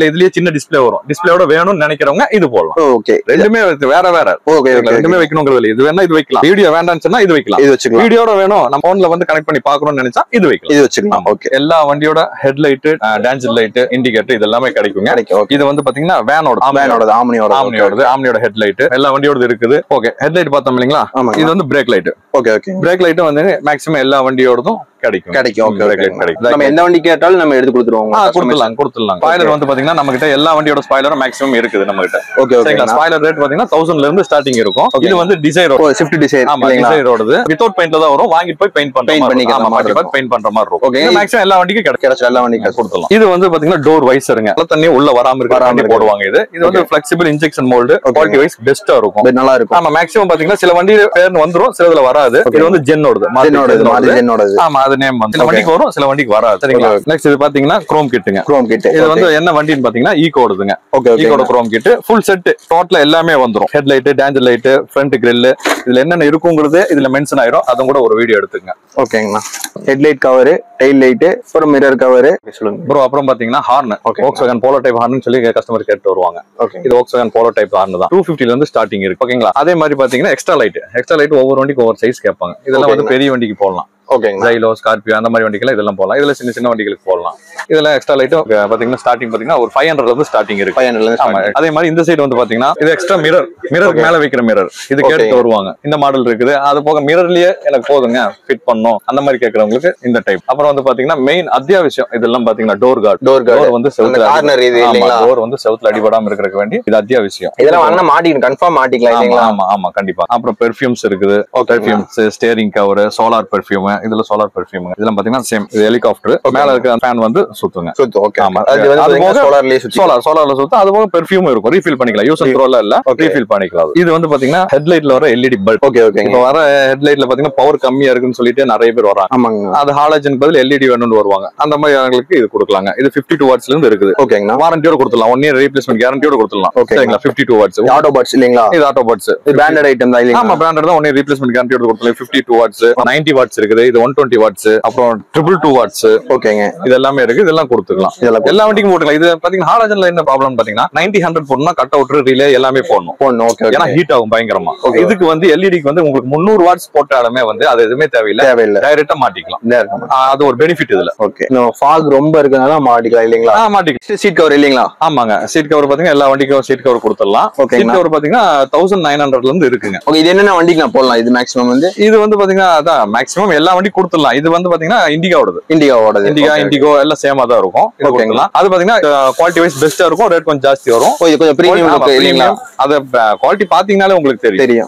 S2: இல்ல இதுலயே சின்ன டிஸ்ப்ளே வரும் டிஸ்பிளேயோட வேணும்னு நினைக்கிறவங்க இது போடலாம்
S3: ஓகே
S2: ரெண்டுமே வேற வேற
S3: ஓகே ஓகே
S2: ரெண்டுமே வைக்கணுங்கிறது இல்லை இது வேணா இது வைக்கலாம் வீடியோ வேண்டாம்னு சொன்னா இது வைக்கலாம்
S3: இது வச்சுக்கலாம்
S2: வீடியோட வேணும் நம்ம போன்ல வந்து கனெக்ட் பண்ணி பாக்கணும்னு நினைச்சா இது வைக்கலாம்
S3: இது வச்சுக்கலாம் ஓகே
S2: எல்லா வண்டியோட ஹெட்லைட் டேஞ்சர் லைட் இண்டிகேட்டர் இது எல்லாமே கிடைக்குங்க
S3: கிடைக்கும் ஓகே
S2: இது வந்து பாத்தீங்கன்னா வேனோட
S3: வேனோடது ஆம்னியோட
S2: ஆம்னியோடது ஆம்னியோட ஹெட்லைட் எல்லா வண்டியோடது இருக்குது ஓகே ஹெட்லைட் பார்த்தோம் இல்லைங்களா
S3: ஆமாங்க.
S2: இது வந்து brake light
S3: okay okay
S2: brake லைட்டும் வந்து மேக்ஸிமம் எல்லா வண்டியோடதும் கிடைக்கும்
S3: கிடைக்கும் ஓகே
S2: பிரேக்
S3: ஓகே
S2: லைட் கிடைக்கும்
S3: நம்ம எந்த வண்டி கேட்டாலும் நம்ம எடுத்து கொடுத்துருவோம்
S2: ஆ, கொடுத்துடலாம் கொடுத்துடலாம் ஸ்பாய்லர் வந்து பாத்தீங்கன்னா நம்ம கிட்ட எல்லா வண்டியோட ஸ்பாய்லரும் மேக்ஸிமம் இருக்குது நம்ம கிட்ட
S3: ஓகே ஓகே
S2: சரிங்களா ஸ்பாய்லர் ரேட் பாத்தீங்கன்னா தௌசண்ட்ல இருந்து ஸ்டார்டிங் இருக்கும்
S3: Okay.
S2: இது வந்து டிசைர்
S3: ஓ ஸ்விஃப்ட் டிசைர்
S2: ஆமா டிசைரோடது வித்தவுட் பெயிண்ட்ல தான் வரும் வாங்கிட்டு போய் பெயிண்ட் பண்ற
S3: Paint
S2: மாதிரி
S3: பண்ணிக்கிற
S2: இருக்கும். ஆமா
S3: மாதிரி
S2: மாட்டி பார்த்து பெயிண்ட் பண்ற மாதிரி இருக்கும்
S3: Okay.
S2: இது மேக்ஸிமம் எல்லா வண்டிக்கும் கிடைக்கும்
S3: கிடைச்ச எல்லா வண்டி
S2: கொடுத்துடலாம் இது வந்து பாத்தீங்கன்னா டோர் வைசருங்க நல்ல தண்ணி உள்ள வராம இருக்க
S3: வராம
S2: வண்டி
S3: இருக்கு.
S2: போடுவாங்க இது இது வந்து flexible injection mould
S3: Okay.
S2: Quality wise பெஸ்டா இருக்கும்
S3: நல்லா இருக்கும்
S2: ஆமா மேக்ஸிமம் பாத்தீங்கன்னா சில வண்டி பேர்னு வந்துரும் சிலதுல வராது
S3: Okay.
S2: இது வந்து ஜென்னோடது
S3: ஜென்னோடது மாதிரி ஜென்னோடது
S2: ஆமா அது நேம் வந்து சில
S3: Okay.
S2: வண்டிக்கு வரும் சில வண்டிக்கு வராது சரிங்களா
S3: Okay.
S2: நெக்ஸ்ட் இது பாத்தீங்கன்னா குரோம் கிட்டுங்க
S3: குரோம் கிட்
S2: இது வந்து என்ன வண்டின்னு பாத்தீங்கன்னா ஈகோடுதுங்க
S3: ஓகே ஓகே
S2: ஈகோட குரோம் கிட் ஃபுல் செட் டோட்டலா எல்லாமே வந்துரும் head light danger light front grill இதுல என்னென்ன இருக்குங்கிறது இதுல மென்ஷன் ஆயிரும் அதுவும் கூட ஒரு வீடியோ எடுத்துங்க
S3: ஓகேங்கண்ணா ஹெட்லைட் கவரு டெயில் லைட்டு அப்புறம் மிரர் கவரு சொல்லுங்க
S2: ப்ரோ அப்புறம் பாத்தீங்கன்னா horn
S3: Okay.
S2: Volkswagen Polo type horn சொல்லி கஸ்டமர் கேட்டு வருவாங்க
S3: ஓகே
S2: இது Volkswagen போலோ டைப் ஹார்ன் தான் டூ ல இருந்து ஸ்டார்டிங் இருக்கு ஓகேங்களா அதே மாதிரி பாத்தீங்கன்னா எக்ஸ்ட்ரா லைட் எக்ஸ்ட்ரா லைட் ஒவ்வொரு வண்டிக்கு ஒவ்வொரு சைஸ் கேட்பாங்க இதெல்லாம் வந்து
S3: Okay.
S2: பெரிய வண்டிக்கு போடலாம்
S3: ஓகேங்கண்ணா
S2: ஜைலோ ஸ்கார்பியோ அந்த மாதிரி வண்டிக்கெல்லாம் இதெல்லாம் போடலாம் இதுல சின்ன சின்ன வண்டிகளுக்கு போடலாம் இதெல்லாம் எக்ஸ்ட்ரா லைட்டும் பாத்தீங்கன்னா ஸ்டார்டிங் பாத்தீங்கன்னா ஒரு ஃபைவ் ஹண்ட்ரட்ல இருந்து ஸ்டார்டிங் இருக்கு
S3: பையன்ல
S2: ஆமா அதே மாதிரி இந்த சைடு வந்து பாத்தீங்கன்னா இது எக்ஸ்ட்ரா மிரர் மிரருக்கு மேல வைக்கிற மிரர் இது
S3: Okay.
S2: கேட்டு வருவாங்க இந்த மாடல் இருக்குது அது போக மிரர்லயே எனக்கு போதுங்க ஃபிட் பண்ணும் அந்த மாதிரி கேக்குறவங்களுக்கு இந்த டைப் அப்புறம் வந்து பாத்தீங்கன்னா மெயின் அத்தியாவசியம் இதெல்லாம் பாத்தீங்கன்னா door guard
S3: door
S2: door
S3: guard
S2: வந்து
S3: அந்த
S2: செவுத்துல
S3: கார்னர் இது இல்லைங்களா
S2: டோர் வந்து செவுத்துல அடிபடாம இருக்கிறதுக்கு வேண்டி இது அத்தியாவசியம்
S3: இதெல்லாம் வாங்கினா மாட்டிக்கணும் கன்ஃபார்ம் மாட்டிக்கலாம்
S2: ஆமா
S3: இல்லைங்களா
S2: ஆமா ஆமா கண்டிப்பா அப்புறம் பெர்ஃபியூம்ஸ் இருக்குது perfumes steering cover solar perfume இதுல சோலார் பெர்ஃபியூம் இதெல்லாம் பாத்தீங்கன்னா சேம் இது ஹெலிகாப்டர் மேல இருக்க ஃபேன் வந்து சுத்துங்க
S3: சுத்து ஓகே
S2: ஆமா.
S3: அது வந்து
S2: அது
S3: பாத்தீங்கன்னா
S2: போக
S3: சோலார்லயே சுத்தி
S2: சோலார் சோலார்ல சுத்தம் அது போக பெர்ஃபியூம் இருக்கும் ரீஃபில் பண்ணிக்கலாம் யூஸ் அண்ட் த்ரோல இல்ல
S3: Okay.
S2: ரீஃபில் பண்ணிக்கலாம் இது வந்து பாத்தீங்கன்னா ஹெட்லைட்ல வர எல்இடி பல்ப்
S3: ஓகே ஓகேங்க
S2: இப்ப வர ஹெட்லைட்ல பாத்தீங்கன்னா பவர் கம்மியா இருக்குன்னு சொல்லிட்டு நிறைய பேர் வராங்க
S3: ஆமாங்க
S2: அது ஹாலஜன் பதில் எல்இடி வேணும்னு வருவாங்க அந்த மாதிரி அவங்களுக்கு இது கொடுக்கலாங்க இது 52 டூ வாட்ஸ்ல இருந்து இருக்குது
S3: ஓகேங்கண்ணா
S2: வாரண்டியோட கொடுத்துடலாம் ஒன் இயர் ரீப்ளேஸ்மெண்ட் கேரண்டியோட கொடுத்துடலாம்
S3: Okay.
S2: சரிங்களா 52 டூ வாட்ஸ்
S3: ஆட்டோ பாட்ஸ் இல்லைங்களா
S2: இது ஆட்டோ பாட்ஸ்
S3: இது பிராண்டட் ஐட்டம் தான்
S2: ஆமா
S3: இல்லைங்களா
S2: பிராண்டட் தான் ஒன் இயர் ரீப்ளேஸ்மெண்ட் கேரண்டியோட கொடுத்துலாம் 52 டூ வாட்ஸ் 90 வாட்ஸ் இருக்குது இது ஒன் டுவெண்ட்டி வாட்ஸ் அப்புறம் ட்ரிபிள் டூ வாட்ஸ்
S3: ஓகேங்க
S2: இது எல்லாமே இருக்கு இதெல்லாம் கொடுத்துக்கலாம்
S3: இதெல்லாம்
S2: எல்லா வண்டிக்கும் போட்டுக்கலாம் இது பாத்தீங்கன்னா ஹாலஜன்ல என்ன ப்ராப்ளம் பாத்தீங்கன்னா 90 ஹண்ட்ரட் போடணும்னா கட் அவுட் ரிலே எல்லாமே போடணும்
S3: போடணும் ஓகே
S2: ஏன்னா
S3: ஓகே
S2: ஹீட் ஆகும் பயங்கரமா
S3: Okay.
S2: இதுக்கு வந்து எல்இடிக்கு வந்து உங்களுக்கு முந்நூறு வாட்ஸ் போட்டாலுமே வந்து அது எதுவுமே தேவையில்லை
S3: தேவையில்லை
S2: டைரக்டா மாட்டிக்கலாம்
S3: இதா இருக்கும்
S2: ஆ, அது ஒரு பெனிஃபிட் இதுல
S3: ஓகே இன்னும் ஃபாக் ரொம்ப இருக்கனால மாட்டிக்கலாம் இல்லைங்களா
S2: ஆ, மாட்டிக்கலாம்
S3: சீட் கவர் இல்லைங்களா
S2: ஆமாங்க சீட் கவர் பாத்தீங்கன்னா எல்லா வண்டிக்கும் சீட் கவர் கொடுத்துடலாம்
S3: Okay,
S2: சீட் கவர் பாத்தீங்கன்னா தௌசண்ட் நைன் ஹண்ட்ரட்ல இருந்து இருக்குங்க
S3: ஓகே இது என்னென்ன வண்டிக்கு நான் போடலாம் இது மேக்ஸிமம் வந்து
S2: இது வந்து பாத்தீங்கன்னா அதான் மேக்ஸிமம் எல்லா வண்டி கொடுத்துடலாம் இது வந்து பாத்தீங்கன்னா இண்டிகாவோடது
S3: இண்டிகாவோடது
S2: இண்டிகா
S3: Okay, okay.
S2: இண்டிகோ எல்லாம் சேமா தான் இருக்கும் இது
S3: Okay.
S2: கொடுத்துடலாம் அது பாத்தீங்கன்னா குவாலிட்டி வைஸ் பெஸ்டா இருக்கும் ரேட் கொஞ்சம் ஜாஸ்தி வரும்
S3: ஓ இது கொஞ்சம் பிரீமியம்
S2: ஆமா,
S3: லுக் இல்லைங்களா
S2: premium. அத குவாலிட்டி பாத்தீங்கன்னாலே உங்களுக்கு தெரியும்
S3: தெரியும்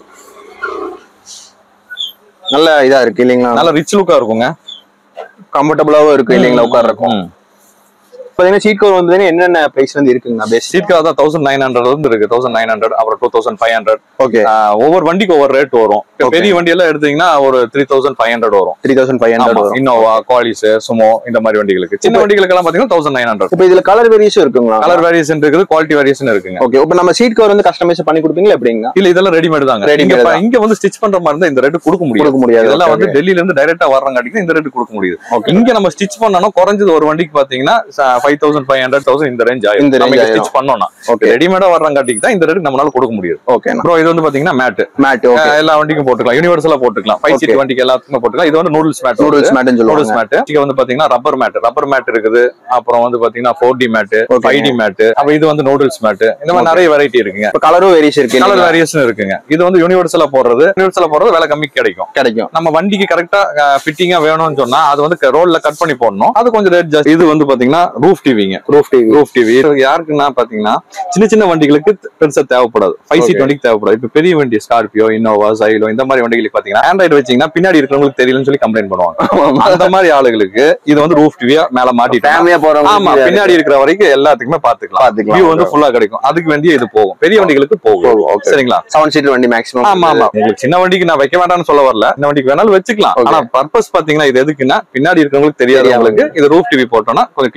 S3: நல்ல இதா இருக்கு இல்லைங்களா
S2: நல்ல ரிச் லுக்கா இருக்குங்க
S3: கம்ஃபர்டபுளாவும் இருக்கு இல்லைங்களா உட்கார்றக்கும்
S2: ம்.
S3: பாத்தீங்கன்னா சீட் கவர் வந்து என்னென்ன பிரைஸ் வந்து இருக்குங்கண்ணா பேஸ்
S2: சீட் கவர் தான் தௌசண்ட் நைன் ஹண்ட்ரட் இருந்து இருக்கு தௌசண்ட் நைன் ஹண்ட்ரட் அப்புறம் two thousand five hundred
S3: okay
S2: ஒவ்வொரு வண்டிக்கு ஒவ்வொரு ரேட் வரும் இப்ப
S3: Okay.
S2: பெரிய வண்டி எல்லாம் எடுத்தீங்கன்னா ஒரு த்ரீ தௌசண்ட் ஃபைவ் ஹண்ட்ரட் வரும்
S3: த்ரீ தௌசண்ட் ஃபைவ் ஹண்ட்ரட் வரும்
S2: இன்னோவா குவாலிஸ் சுமோ இந்த மாதிரி வண்டிகளுக்கு சின்ன வண்டிகளுக்கு எல்லாம் பாத்தீங்கன்னா தௌசண்ட் நைன் ஹண்ட்ரட்
S3: இப்போ இதுல கலர் வேரியேஷன் இருக்குங்களா
S2: கலர் வேரியேஷன் இருக்குது குவாலிட்டி வேரியேஷன் இருக்குங்க
S3: ஓகே இப்போ நம்ம சீட் கவர் வந்து கஸ்டமைஸ் பண்ணி கொடுப்பீங்களா எப்படிங்க
S2: இல்ல இதெல்லாம் ரெடிமேட் தாங்க
S3: Readymade
S2: இங்க ப-
S3: தான்.
S2: இங்க வந்து ஸ்டிச் பண்ற மாதிரி இருந்தா இந்த ரேட் கொடுக்க முடியும்
S3: கொடுக்க முடியாது
S2: இதெல்லாம்
S3: Okay,
S2: வந்து டெல்லில இருந்து டைரக்டா வர்றங்காட்டிக்கு இந்த ரேட் கொடுக்க முடியுது
S3: Okay.
S2: இங்க நம்ம ஸ்டிச் பண்ணோம்னா குறைஞ்சது ஒரு வண்டிக்கு பாத்தீங்கன்னா five thousand five hundred thousand இந்த ரேஞ்ச் ஆயிரும்
S3: இந்த range
S2: நம்ம
S3: ஆயிரும்.
S2: ஸ்டிச் பண்ணோம்னா
S3: ஓகே
S2: ரெடிமேடா வர்றங்காட்டிக்கு தான் இந்த ரேட் நம்மளால கொடுக்க முடியும்
S3: ஓகேண்ணா
S2: ப்ரோ இது வந்து பாத்தீங்கன்னா மேட்
S3: மேட் ஓகே
S2: எல்லா வண்டிக்கும் போட்டுக்கலாம் யூனிவர்சலா போட்டுக்கலாம் ஃபைவ் சீட்
S3: Okay.
S2: வண்டிக்கு எல்லாத்துக்குமே போட்டுக்கலாம் இது வந்து நூடுல்ஸ் மேட்
S3: நூடுல்ஸ் மேட்னு
S2: நூடுல்ஸ்
S3: சொல்லுவாங்க
S2: மேட் இங்க வந்து பாத்தீங்கன்னா ரப்பர் மேட் ரப்பர் மேட் இருக்குது அப்புறம் வந்து பாத்தீங்கன்னா four D mat
S3: Okay.
S2: Five D mat அப்ப இது வந்து நூடுல்ஸ் மேட் இந்த மாதிரி
S3: Okay.
S2: நிறைய வெரைட்டி இருக்குங்க
S3: இப்போ கலரும் வேரியேஷன் இருக்கு
S2: கலர்
S3: இல்லைங்களா?
S2: வேரியேஷன் இருக்குங்க இது வந்து யூனிவர்சலா போடுறது யூனிவர்சலா போடுறது விலை கம்மி கிடைக்கும்
S3: கிடைக்கும்
S2: நம்ம வண்டிக்கு கரெக்டா ஃபிட்டிங்கா வேணும்னு சொன்னா அது வந்து ரோட்ல கட் பண்ணி போடணும் அது கொஞ்சம் ரேட் ஜாஸ்தி இது வந்து பாத்தீங்கன்னா ரூஃப் டிவிங்க
S3: ரூஃப் டிவி
S2: ரூஃப் டிவி யாருக்குன்னா பாத்தீங்கன்னா சின்ன சின்ன வண்டிகளுக்கு பெருசா தேவைப்படாது ஃபைவ் சீட்
S3: Okay.
S2: வண்டிக்கு தேவைப்படாது இப்ப பெரிய வண்டி ஸ்கார்பியோ இன்னோவா சைலோ இந்த மாதிரி வண்டிகளுக்கு பாத்தீங்கன்னா ஆண்ட்ராய்டு வச்சீங்கன்னா பின்னாடி இருக்கிறவங்களுக்கு தெரியலன்னு சொல்லி கம்ப்ளைண்ட் பண்ணுவாங்க அந்த மாதிரி ஆளுகளுக்கு இது வந்து ரூஃப் டிவியா மேல மாட்டிட்டு
S3: ஃபேமிலியா போறவங்க
S2: ஆமா பின்னாடி இருக்கிற வரைக்கும் எல்லாத்துக்குமே பாத்துக்கலாம்
S3: பாத்துக்கலாம்.
S2: வியூ வந்து ஃபுல்லா கிடைக்கும் அதுக்கு வேண்டிய இது போகும் பெரிய வண்டிகளுக்கு போகும்
S3: போகும், okay.
S2: சரிங்களா
S3: செவன் சீட்டர் வண்டி மேக்ஸிமம்
S2: ஆமா ஆமா உங்களுக்கு சின்ன வண்டிக்கு நான் வைக்க வேண்டாம்னு சொல்ல வரல இந்த வண்டிக்கு வேணாலும் வச்சுக்கலாம்
S3: Okay.
S2: ஆனா பர்பஸ் பாத்தீங்கன்னா இது எதுக்குன்னா பின்னாடி இருக்கிறவங்களுக்கு தெரியாதவங்களுக்கு இது ரூஃப் டிவி போட்டோம்னா கொஞ்சம் கிளியரா தெரியும்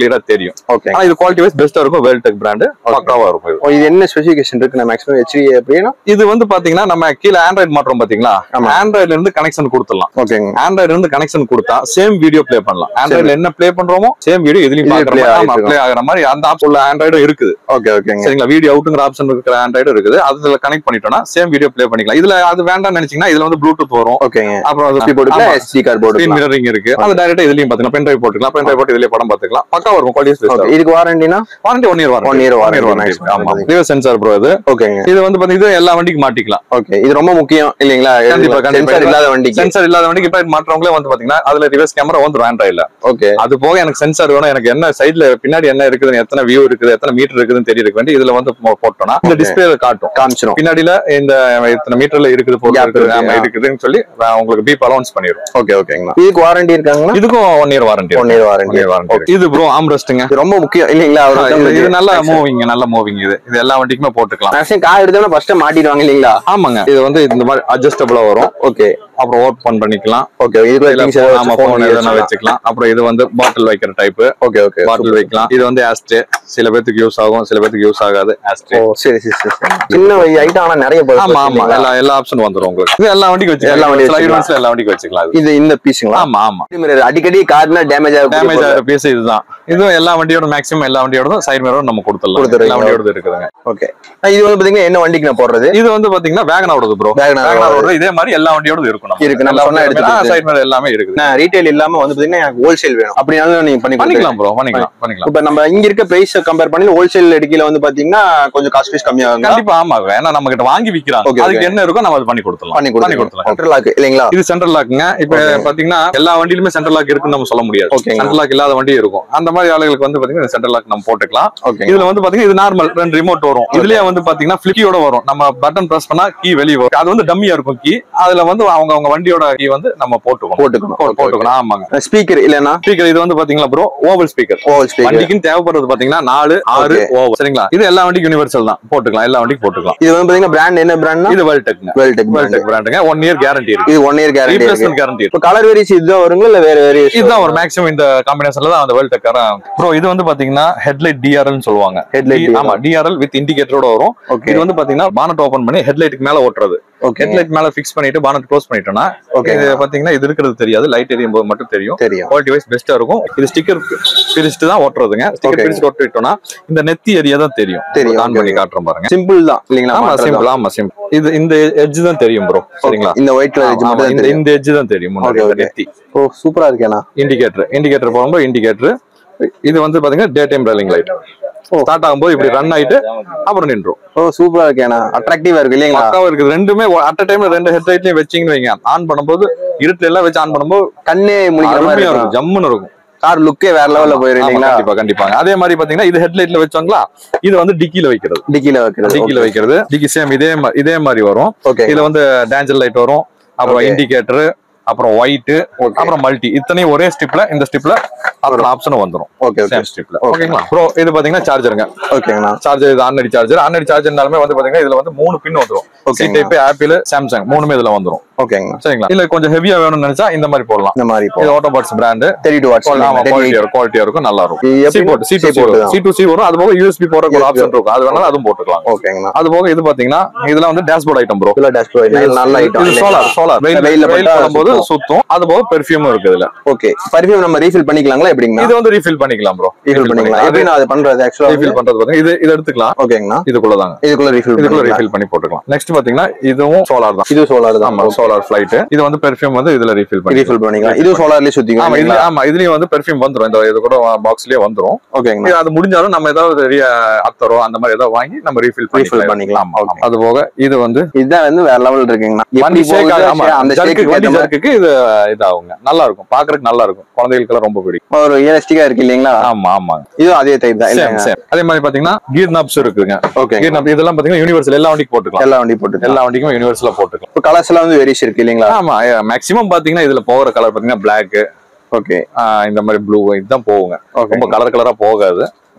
S2: தெரியும்
S3: ஓகே
S2: ஆனா இது குவாலிட்டி வைஸ் பெஸ்டா இருக்கும் வேல்டெக் பிராண்ட் பக்காவா இருக்கும் இது
S3: இது என்ன ஸ்பெசிஃபிகேஷன் இருக்கு மேக்ஸிமம் ஹெச்டி அப்படின்னா
S2: இது வந்து பாத்தீங்கன்னா நம்ம கீழே ஆண்ட்ராய்டு மாற்றோம் பாத்தீங்களா
S3: ஆமா.
S2: ஆண்ட்ராய்டுல இருந்து கனெக்ஷன் கொடுத்துடலாம்
S3: ஓகேங்க
S2: ஆண்ட்ராய்டு இருந்து கனெக்ஷன் கொடுத்தா சேம் வீடியோ ப்ளே பண்ணலாம் ஆண்ட்ராய்டுல என்ன ப்ளே பண்றோமோ சேம் வீடியோ இதுலயும்
S3: இதுலயும்
S2: பாக்குற
S3: play
S2: மாதிரி
S3: ஆகிட்டு
S2: ப்ளே ஆகுற மாதிரி அந்த ஆப்ஷன்ல ஆண்ட்ராய்டும் இருக்குது
S3: ஓகே ஓகேங்க
S2: சரிங்களா வீடியோ அவுட்டுங்கிற ஆப்ஷன் இருக்கிற ஆண்ட்ராய்டு இருக்குது அதுல கனெக்ட் பண்ணிட்டோம்னா சேம் வீடியோ ப்ளே பண்ணிக்கலாம் இதுல அது வேண்டாம்னு நினைச்சீங்கன்னா இதுல வந்து ப்ளூடூத் வரும்
S3: ஓகேங்க
S2: அப்புறம் அது
S3: எஸ்டி போட்டுக்கலாம்
S2: ஆமா.
S3: எஸ்டி கார்டு
S2: ஸ்கிரீன்
S3: போட்டுக்கலாம்
S2: மிரரிங் இருக்கு அது டைரக்டா இதுலயும் பாத்தீங்கன்னா பென் டிரைவ் போட்டுக்கலாம் பென் டிரைவ் போட்டு இதுலயே படம் பாத்துக்கலாம் பக்கா இருக்கும்
S3: ஓகே
S2: குவாலிட்டி
S3: இதுக்கு வாரண்டினா
S2: warranty one year
S3: One year warranty,
S2: warranty
S3: nice.
S2: ஆமா இதுவே சென்சார் ப்ரோ இது
S3: ஓகேங்க
S2: இது வந்து பாத்தீங்கன்னா இது எல்லா வண்டிக்கும் மாட்டிக்கலாம்
S3: ஓகே இது ரொம்ப முக்கியம் இல்லைங்களா
S2: கண்டிப்பா, கண்டிப்பா.
S3: சென்சார் இல்லாத வண்டிக்கு
S2: சென்சார் இல்லாத வண்டிக்கு இப்ப மாற்றவங்களே வந்து பாத்தீங்கன்னா அதுல ரிவர்ஸ் கேமரா வந்துரும் ஆண்ட்ராய்டுல
S3: ஓகே
S2: அது போக எனக்கு சென்சார் வேணும் எனக்கு என்ன சைடுல பின்னாடி என்ன இருக்குதுன்னு எத்தனை வியூ இருக்குது எத்தனை மீட்டர் இருக்குதுன்னு தெரியறதுக்கு வேண்டி இதுல வந்து போ- போட்டோம்னா இந்த
S3: Okay.
S2: டிஸ்பிளேல காட்டும்
S3: காமிச்சிரும்
S2: பின்னாடில இந்த இத்தனை மீட்டர்ல இருக்குது பொருள்
S3: Gap
S2: இருக்குது
S3: இருக்கு,
S2: ஆமா,
S3: ஆ.
S2: இருக்குதுன்னு சொல்லி அஹ் உங்களுக்கு பீப் அலௌன்ஸ் பண்ணிடும்
S3: ஓகே ஓகேங்கண்ணா இதுக்கு வாரண்டி இருக்காங்களா
S2: இதுக்கும் one year warranty
S3: one year warranty
S2: warranty இது ப்ரோ ஆம்ரெஸ்ட்டுங்க
S3: இது ரொம்ப முக்கியம் இல்லைங்களா
S2: இது
S3: அவருக்கு
S2: நல்ல மூவிங் நல்ல மூவிங் இது இது எல்லா வண்டிக்குமே போட்டுக்கலாம்
S3: மேக்ஸிமம் கார் எடுத்தோம்னா ஃபர்ஸ்ட் மாட்டிடுவாங்க இல்லைங்களா
S2: ஆமாங்க இது வந்து இந்த மாதிரி அட்ஜஸ்டபிளா வரும்
S3: ஓகே
S2: அப்புறம் ஓப்பன் பண்ணிக்கலாம்
S3: ஓகே இதுக்குள்ள
S2: இதுல
S3: things
S2: phone-
S3: ஏதாவது
S2: ஆமா
S3: phone
S2: போன் எதனா
S3: வச்சுக்கலாம்.
S2: வச்சுக்கலாம் அப்புறம் இது வந்து பாட்டில் வைக்கிற டைப்
S3: ஓகே ஓகே
S2: பாட்டில் வைக்கலாம் இது வந்து ஆஸ்ட்ரே சில பேத்துக்கு யூஸ் ஆகும் சில பேத்துக்கு யூஸ் ஆகாது
S3: ஓ
S2: ஆஸ்ட்ரே
S3: சரி சரி சரி சரி. சின்ன ஐட்டம் ஆனா நிறைய போகுது
S2: ஆமா ஆமா
S3: இல்லைங்களா?
S2: எல்லா எல்லா ஆப்ஷன் வந்துரும் உங்களுக்கு இது எல்லா வண்டிக்கும் வச்சுக்கலாம்
S3: எல்லா
S2: எல்லா
S3: வண்டிக்கும்
S2: வண்டி
S3: வச்சுக்கலாம்.
S2: எல்லா வண்டிக்கும் வச்சுக்கலாம் இது
S3: இது இந்த பீஸுங்களா
S2: ஆமா ஆமா
S3: அடிக்கடி கார்னா டேமேஜ்
S2: டேமேஜ்
S3: ஆகும்
S2: ஆகிற பீஸ் இதுதான் இதுவும் எல்லா வண்டியோட மேக்ஸிமம் எல்லா வண்டியோட சைடு மிரரும் நம்ம கொடுத்துடலாம்
S3: கொடுத்துடுறீங்க.
S2: எல்லா வண்டியோட இருக்குதுங்க
S3: ஓகே இது வந்து பாத்தீங்கன்னா என்ன வண்டிக்கு நான் போடுறது
S2: இது வந்து பாத்தீங்கன்னா வேகனாவோடது ப்ரோ
S3: Wagon R
S2: வேகனாவோட இதே மாதிரி எல்லா வண்டியோட இருக்கும் நம்ம.
S3: இருக்கு, நம்ம
S2: எல்லா
S3: சொன்னா
S2: வண்டியோட
S3: எடுத்துட்டு
S2: சைடு மிரர் எல்லாமே இருக்குது
S3: நான் ரீட்டைல் இல்லாம வந்து பாத்தீங்கன்னா எனக்கு ஹோல்சேல் வேணும் அப்படினாலும் நீங்க பண்ணி கொடுத்துருங்க.
S2: பண்ணிக்கலாம் ப்ரோ பண்ணிக்கலாம் பண்ணிக்கலாம்
S3: இப்ப நம்ம இங்க இருக்க பிரைஸ் கம்பேர் பண்ணி ஹோல்சேல் எடுக்கையில வந்து பாத்தீங்கன்னா கொஞ்சம் காஸ்ட் வைஸ் கம்மியாகும்
S2: கண்டிப்பா ஆமா ஏன்னா நம்ம கிட்ட வாங்கி விக்கிறாங்க
S3: Okay,
S2: அதுக்கு
S3: okay.
S2: என்ன இருக்கோ நம்ம அது பண்ணி கொடுத்துடலாம்
S3: பண்ணி
S2: பண்ணி
S3: கொடுத்துருங்க
S2: கொடுத்துடலாம்
S3: சென்ட்ரல் லாக் இல்லைங்களா
S2: இது சென்ட்ரல் லாக்குங்க இப்ப
S3: Okay.
S2: பாத்தீங்கன்னா எல்லா வண்டியிலுமே சென்ட்ரல் லாக் இருக்குன்னு நம்ம சொல்ல முடியாது
S3: Okay.
S2: சென்ட்ரல் லாக் இல்லாத வண்டி இருக்கும் அந்த மாதிரி ஆளுகளுக்கு வந்து பாத்தீங்கன்னா சென்ட்ரல் லாக் நம்ம போட்டுக்கலாம்
S3: ஓகே
S2: இதுல வந்து பாத்தீங்கன்னா இது நார்மல் ரெண்டு ரிமோட் வரும் இதுலயே வந்து பாத்தீங்கன்னா ஃபிளிக்கியோட வரும் நம்ம பட்டன் பிரஸ் பண்ணா கீ வெளிய வரும் அது வந்து டம்மியா இருக்கும் கீ அதுல வந்து அவங்க அவங்க வண்டியோட கீ வந்து நம்ம போட்டுக்கணும்
S3: போட்டுக்கணும்
S2: போ- போட்டுக்கணும் ஆமாங்க
S3: ஸ்பீக்கர் இல்லனா
S2: ஸ்பீக்கர் இது வந்து பாத்தீங்களா bro oval speaker
S3: oval speaker
S2: வண்டிக்குன்னு தேவைப்படுறது பாத்தீங்கன்னா நாலு ஆறு
S3: Okay.
S2: ஓவல் சரிங்களா இது எல்லா வண்டிக்கும் யூனிவர்சல் தான் போட்டுக்கலாம் எல்லா வண்டிக்கும் போட்டுக்கலாம்
S3: இது வந்து பாத்தீங்கன்னா பிராண்ட் என்ன பிராண்ட்னா
S2: இது வெல்டெக்ங்க
S3: வெல்டெக்
S2: வெல்டெக் பிராண்டுங்க ஒன் இயர் கேரண்டி இருக்கு
S3: இது ஒன் இயர் கேரண்டி இருக்கு
S2: ரீப்ளேஸ்மெண்ட் கேரண்டி இருக்கு
S3: இப்ப கலர் வேரியஸ் இதுதான் வருங்களா இல்ல வேற வேரியஸ்
S2: இதுதான் ஒரு மேக்ஸிமம் இந்த காம்பினேஷன்ல தான் அந்த வேர்ல்ட் ப்ரோ இது வந்து பாத்தீங்கன்னா ஹெட்லைட் டிஆர்எல் சொல்லுவாங்க
S3: Headlight
S2: D- ஆமா டிஆர்எல் வித் இண்டிகேட்டரோட வரும்
S3: ஓகே
S2: இது வந்து பாத்தீங்கன்னா பானட் ஓபன் பண்ணி ஹெட்லைட்டுக்கு மேல ஓட்டுறது
S3: ஓகே
S2: ஹெட்லைட் மேல ஃபிக்ஸ் பண்ணிட்டு பானட் க்ளோஸ் பண்ணிட்டோம்னா
S3: ஓகே
S2: இது பாத்தீங்கன்னா இது இருக்கிறது தெரியாது லைட் எரியும் போது மட்டும் தெரியும்
S3: தெரியும்
S2: குவாலிட்டி வைஸ் பெஸ்டா இருக்கும் இது ஸ்டிக்கர் பிரிச்சுட்டு தான் ஓட்டுறதுங்க ஸ்டிக்கர்
S3: Okay.
S2: பிரிச்சு ஒட்டிட்டோம்னா இந்த நெத்தி ஏரியா தான் தெரியும்
S3: தெரியும்,
S2: ஆன்
S3: okay,
S2: பண்ணி
S3: okay.
S2: காட்டுறேன் பாருங்க
S3: சிம்பிள் தான் இல்லைங்களா
S2: ஆமா
S3: மாற்றது
S2: சிம்பிள்
S3: தான்.
S2: ஆமா சிம்பிள் இது இந்த எட்ஜ் தான் தெரியும் ப்ரோ சரிங்களா
S3: இந்த ஒயிட் கலர்
S2: ஆமா,
S3: மட்டும்
S2: இந்த
S3: தெரியும்
S2: இந்த எட்ஜ் தான் தெரியும் முன்னாடி
S3: Okay,
S2: இந்த
S3: okay.
S2: நெத்தி
S3: ஓ சூப்பரா இருக்கேண்ணா
S2: இண்டிகேட்டர் இண்டிகேட்டர் போகும்போது இண்டிகேட்டர் இது வந்து பாத்தீங்கன்னா day time running light start ஆகும்போது இப்படி ரன் ஆயிட்டு அப்புறம் நின்றும்
S3: ஓ சூப்பரா இருக்கேண்ணா அட்ராக்டிவா இருக்கு இல்லைங்களா
S2: பக்காவா இருக்குது ரெண்டுமே அட் டைம்ல ரெண்டு ஹெட் லைட்லயும் வச்சீங்கன்னு வைங்க ஆன் பண்ணும்போது இருட்டுல எல்லாம் வச்சு ஆன் பண்ணும்போது
S3: கண்ணே முழிக்கிற மாதிரி
S2: அருமையா
S3: இருக்கும்
S2: இருக்கும் ஜம்முன்னு இருக்கும்
S3: கார் லுக்கே வேற லெவல்ல போயிரும்
S2: ஆமா,
S3: இல்லைங்களா
S2: கண்டிப்பா கண்டிப்பாங்க அதே மாதிரி பாத்தீங்கன்னா இது ஹெட் லைட்ல வச்சாங்களா இது வந்து டிக்கில வைக்கிறது
S3: டிக்கில வைக்கிறது
S2: டிக்கில வைக்கிறது டிக்கி சேம் இதே மா- இதே மாதிரி வரும்
S3: ஓகே
S2: இதுல வந்து டேஞ்சர் லைட் வரும் அப்புறம்
S3: Okay.
S2: இண்டிகேட்டர் அப்புறம் ஒயிட்
S3: Okay.
S2: அப்புறம் மல்டி இத்தனையும் ஒரே ஸ்டிப்ல இந்த ஸ்டிப்ல அத்தனை ஆப்ஷனும் வந்துரும்
S3: ஓகே ஓகே
S2: சேம் ஸ்டிப்ல
S3: Okay.
S2: ஓகேங்களா ப்ரோ இது பாத்தீங்கன்னா சார்ஜருங்க
S3: ஓகேங்கண்ணா
S2: சார்ஜர் இது ஆர்டினரி சார்ஜர் ஆர்டினரி சார்ஜர்னாலுமே வந்து பாத்தீங்கன்னா இதுல வந்து மூணு பின் வந்துரும் சி
S3: ஓகேங்க
S2: டைப் ஆப்பிள் சாம்சங் மூணுமே இதுல வந்துரும்
S3: ஓகேங்கண்ணா
S2: சரிங்களா இல்ல கொஞ்சம் ஹெவியா வேணும்னு நினைச்சா இந்த மாதிரி போடலாம்
S3: இந்த மாதிரி இப்போ
S2: இது auto parts brand
S3: thirty two watts
S2: ஆமா குவாலிட்டியா குவாலிட்டியா இருக்கும் நல்லா இருக்கும்
S3: இது
S2: சி
S3: எப்படி?
S2: Port C
S3: C
S2: to
S3: port
S2: C
S3: தான்.
S2: சி டு சி வரும் அது போக யூஎஸ்பி போறதுக்கு ஒரு
S3: USB.
S2: ஆப்ஷன் இருக்கும் அது வேணாலும் அதுவும் போட்டுக்கலாம்
S3: ஓகேங்கண்ணா
S2: அது போக இது பாத்தீங்கன்னா இதெல்லாம் வந்து டேஷ்போர்ட் ஐட்டம் ப்ரோ
S3: இதுல டேஷ்போர்ட் நல்ல ஐட்டம்
S2: இது சோலார் சோலார் வெயில்
S3: வெயில்ல
S2: வெயில்
S3: பட்டா
S2: பண்ணும்போது சுத்தும் அது போக பெர்ஃபியூமும் இருக்கு இதுல
S3: ஓகே பர்ஃபியூம் நம்ம ரீஃபில் பண்ணிக்கலாங்களா எப்படிங்கண்ணா
S2: இது வந்து ரீஃபில் பண்ணிக்கலாம் ப்ரோ
S3: ரீஃபில் பண்ணிக்கலாம் எப்படி நான் அது பண்றது ஆக்சுவலா
S2: ரீஃபில் பண்றது பாத்தீங்கன்னா இது இது எடுத்துக்கலாம்
S3: ஓகேங்கண்ணா
S2: இதுக்குள்ளதாங்க
S3: இதுக்குள்ள ரீஃபில்
S2: இதுக்குள்ள
S3: பண்ணிக்கலாம்
S2: ரீஃபில் பண்ணி போட்டுக்கலாம் நெக்ஸ்ட் பாத்தீங்கன்னா இதுவும் சோலார் தான்
S3: இது சோலார் தான்
S2: ஆமா சோலார் ஃபிளைட் இது வந்து பெர்ஃபியூம் வந்து இதுல ரீஃபில் பண்ணி
S3: ரீஃபில் பண்ணிக்கலாம் இது சோலார்லயே
S2: ஆமா
S3: சுத்திக்கலாம்
S2: இதுல ஆமா இதுலயும் வந்து பெர்ஃபியூம் வந்துரும் இந்த இது கூட பாக்ஸ்லயே வந்துரும்
S3: ஓகேங்கண்ணா
S2: இது அது முடிஞ்சாலும் நம்ம ஏதாவது re- அத்தரோ அந்த மாதிரி ஏதாவது வாங்கி நம்ம ரீஃபில்
S3: Refill பண்ணிக்கலாம்.
S2: ஆமா, ஆமா. அது போக இது வந்து
S3: இதுதான் வந்து வேற லெவல் இருக்குங்கண்ணா
S2: வண்டி
S3: எப்படி
S2: ஷேக்
S3: போகுது,
S2: ஆமா
S3: அந்த
S2: ஜர்க்கு
S3: ஷேக்கு
S2: வண்டி ஜர்க்குக்கு இது இதாகுங்க நல்லா இருக்கும் பாக்குறதுக்கு நல்லா இருக்கும் குழந்தைகளுக்கு ரொம்ப பிடிக்கும்
S3: ஒரு ரியலிஸ்டிக்கா இருக்கு இல்லைங்களா
S2: ஆமா ஆமாங்க
S3: இதுவும் அதே டைப் தான்
S2: சேம்
S3: இல்லைங்க
S2: சேம் அதே மாதிரி பாத்தீங்கன்னா கீர் நாப்ஸ் இருக்குங்க
S3: ஓகே
S2: கீர் நாப் இதெல்லாம் பாத்தீங்கன்னா யூனிவர்சல் எல்லா வண்டிக்கும் போட்டுக்கலாம்
S3: எல்லா வண்டி போட்டு
S2: எல்லா வண்டிக்கும் யூனிவர்சலா போட்டுக்கலாம்
S3: இப்போ கலர்ஸ் எல்லாம் வந்து வெரிஸ் இருக்கு இல்லைங்களா
S2: ஆமா மேக்ஸிமம் பாத்தீங்கன்னா இதுல போகிற கலர் பாத்தீங்கன்னா பிளாக்
S3: ஓகே
S2: இந்த மாதிரி ப்ளூ இதுதான் போகுங்க
S3: ஓகே
S2: ரொம்ப கலர் கலரா போகாது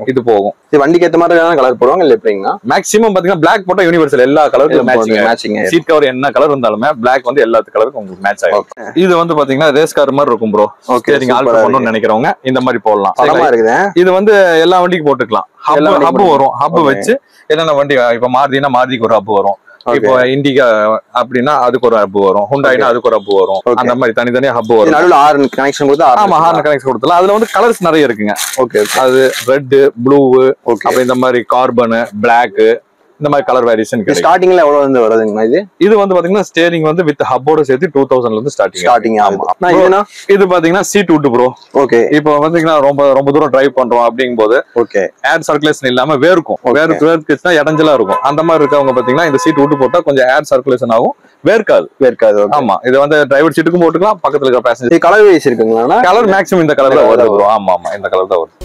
S2: இது போகும்
S3: இது வண்டிக்கு ஏத்த மாதிரி கலர் போடுவாங்க இல்ல எப்படிங்கண்ணா
S2: மேக்ஸிமம் பாத்தீங்கன்னா பிளாக் போட்டா யூனிவர்சல் எல்லா கலருக்கும் மேட்சிங்
S3: மேட்சிங்
S2: சீட் கவர் என்ன கலர் இருந்தாலுமே பிளாக் வந்து எல்லா கலருக்கும் உங்களுக்கு மேட்ச் ஆகும் இது வந்து பாத்தீங்கன்னா ரேஸ் கார் மாதிரி இருக்கும் ப்ரோ
S3: Okay,
S2: நீங்க ஆல்டர்
S3: super ஆ
S2: பண்ணணும்னு நினைக்கிறவங்க இந்த மாதிரி போடலாம்
S3: படமா இருக்குது
S2: இது வந்து எல்லா வண்டிக்கும் போட்டுக்கலாம்
S3: எல்லா
S2: ஹப்
S3: வண்டிக்கும்
S2: ஹப் வரும் ஹப்
S3: Okay.
S2: வச்சு என்னென்ன வண்டி இப்ப மாருதினா மாருதிக்கு ஒரு ஹப் வரும்
S3: Okay.
S2: இப்போ இண்டிகா அப்படின்னா அதுக்கு ஒரு ஹப் வரும் ஹுண்டாயினா அதுக்கு ஒரு ஹப் வரும்
S3: Okay.
S2: அந்த மாதிரி தனித்தனியா ஹப்
S3: இது
S2: வரும்
S3: நடுவுல ஆறு கனெக்ஷன் கொடுத்து
S2: ஆமா ஹார்ன் கனெக்ட் கொடுத்தலாம் அதுல வந்து கலர்ஸ் நிறைய இருக்குங்க
S3: ஓகே ஓகே
S2: அது ரெட் ப்ளூ
S3: ஓகே
S2: அப்புறம் இந்த மாதிரி கார்பன் பிளாக் இந்த மாதிரி கலர் வேரியேஷன் கிடைக்கும்
S3: ஸ்டார்டிங்ல எவ்வளவு வந்து வருதுங்கண்ணா இது
S2: இது வந்து பாத்தீங்கன்னா ஸ்டேரிங் வந்து வித் ஹப்போட சேர்த்து டூ தௌசண்ட்ல இருந்து ஸ்டார்டிங்
S3: ஸ்டார்டிங் ஆமா நான் இதுனா
S2: இது பாத்தீங்கன்னா சீட் விட்டு ப்ரோ
S3: ஓகே
S2: இப்போ பாத்தீங்கன்னா ரொம்ப ரொம்ப தூரம் டிரைவ் பண்றோம் அப்படிங்கும் போது
S3: ஓகே
S2: ஏர் சர்க்குலேஷன் இல்லாம வேர்க்கும்
S3: Okay.
S2: வேர் வேர்க்குச்சுன்னா இடைஞ்சலா இருக்கும் அந்த மாதிரி இருக்கவங்க பாத்தீங்கன்னா இந்த சீட் விட்டு போட்டா கொஞ்சம் ஏர் சர்க்குலேஷன் ஆகும் வேர்க்காது
S3: இருக்காது ஓகே
S2: ஆமா இது வந்து டிரைவர் சீட்டுக்கும் போட்டுக்கலாம் பக்கத்துல இருக்கிற பேசஞ்சர்
S3: இது கலர் வைஸ் இருக்குங்களா
S2: கலர் மேக்ஸிமம் இந்த கலர் தான்
S3: இந்த colour
S2: வருது bro. ஆமா ஆமா இந்த கலர் தான் வரும்